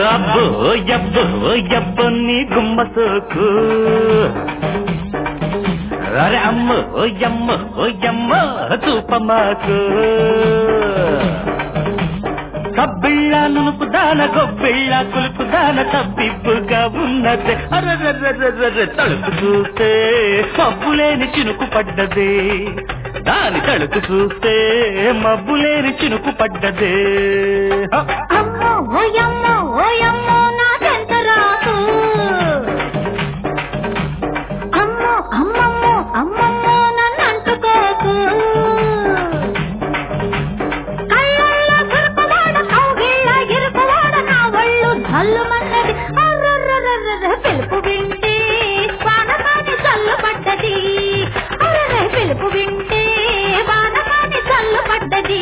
అబ్బో యబ్బో యబ్బో నీ గుమ్మ సోకు అరే అమ్మ ఓయమ్మ ఓయమ్మ చూపమాకు కబ్బిళ్ళ నునుపు దాన గొబ్బిళ్ళ కులుపు దాన తప్పిప్పుగా ఉన్నది అర్రర్రర్రర్ర తలుపు చూస్తే మబ్బులేని చినుకు పడ్డది దాని తలుపు చూస్తే మబ్బులేని చినుకు పడ్డదే హ! అమ్మో ఓయమ్మో ఓయమ్మో నా చెంత రాకు అమ్మో అమ్మమ్మో అమ్మమ్మో నన్ను అంటుకోకు కళ్ళల్లో కరుపువాడ కౌగిళ్ళ ఇరుకువాడ నా ఒళ్ళు జల్లుమన్నది అర్రర్రర్రర్ర పిలుపు వింటే వానకాని చల్లు పడ్డది అర్రర్ర పిలుపు వింటే వానకాని చల్లు పడ్డది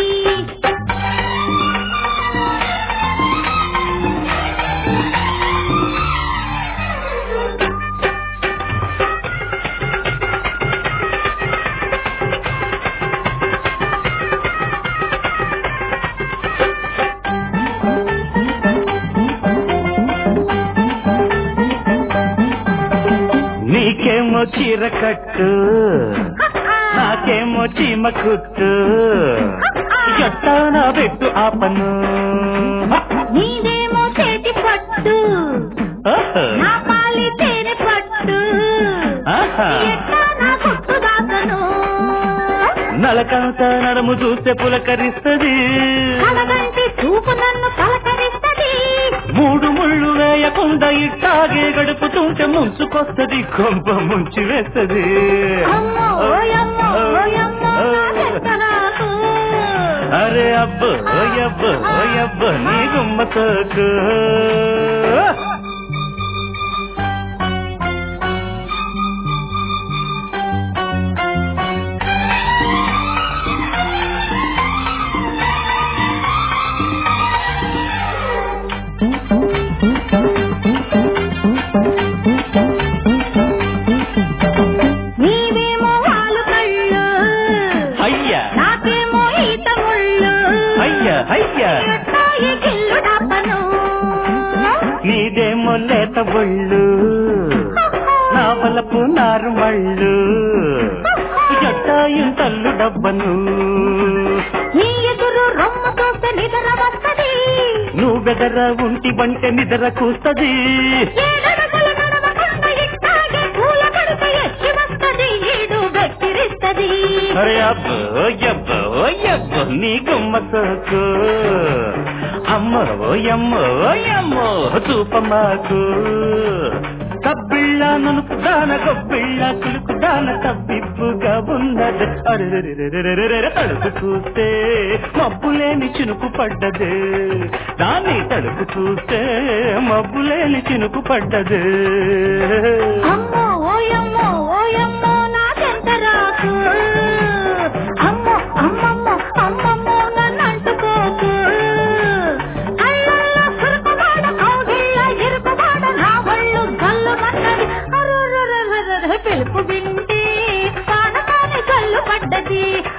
నీకేమో చీర కట్టు నాకేమో చీమ కుట్టు ఎట్టానా పెట్టు ఆపను నీదేమో చేతి పట్టు ఆహా. నా పాలి తేనె పట్టు ఆహా. ఎట్టా నా కొట్టు దాకను నలకంత నడము చూస్తే పులకరిస్తది కలగంటి చూపు నన్ను పలకరిస్తది మూడు ముళ్ళు వేయకుండా ఇట్టాగే గడుపుతుంటే ముంచుకొస్తది కొంప ముంచి వేస్తది అమ్మో ఓయమ్మో ఓయమ్మో నా చెత్త నాకు. అరే అబ్బ ఓయబ్బ ఓయబ్బ నీ గుమ్మ సోకు నీవేమో వాలు కళ్ళు అయ్యా నాకేమో ఈత ముళ్ళు అయ్యా అయ్యా ఎట్టా ఈ గిల్లు డబ్బను నీదేమో లేత ఒళ్ళు నా వలపు నారు మళ్ళు జట్టాయి తల్లు డబ్బను నీ ఎదురు రొమ్ము చూస్తే నిద్ర వస్తది నువ్వెదర ఉంటి వంటే నిద్ర కూస్తది ఏడడుగులు నడవకుండా ఇట్టాగే పూల కడుప ఎక్కి వస్తది ఈడు వెక్కిరిస్తది అరే అబ్బో ఓయబ్బో ఓయబ్బో నీ గుమ్మ సోకు అమ్మ ఓయమ్మ ఓయమ్మో చూపమాకు కబ్బిళ్ళ నునుపు దాన గొబ్బిళ్ళ కులుకు దాన తప్పిప్పుగా ఉన్నది అరెరెరెరెరెరెరె తలుపు చూస్తే మబ్బులేని చినుకు పడ్డదే దాన్ని తలుపు చూస్తే మబ్బులేని చినుకు పడ్డదే అమ్మో ఓయమ్మో ఓయమ్మో నా చెంత రాకు అమ్మో అమ్మమ్మో అమ్మమ్మో నన్ను అంటుకోకు కళ్ళల్లో కురుకువాడ కౌగిళ్ళ ఇరుకువాడ నా ఒళ్ళు గల్లుమన్నది అరురురురురురు పిలుపు వింటే పానకాని జల్లు పడ్డది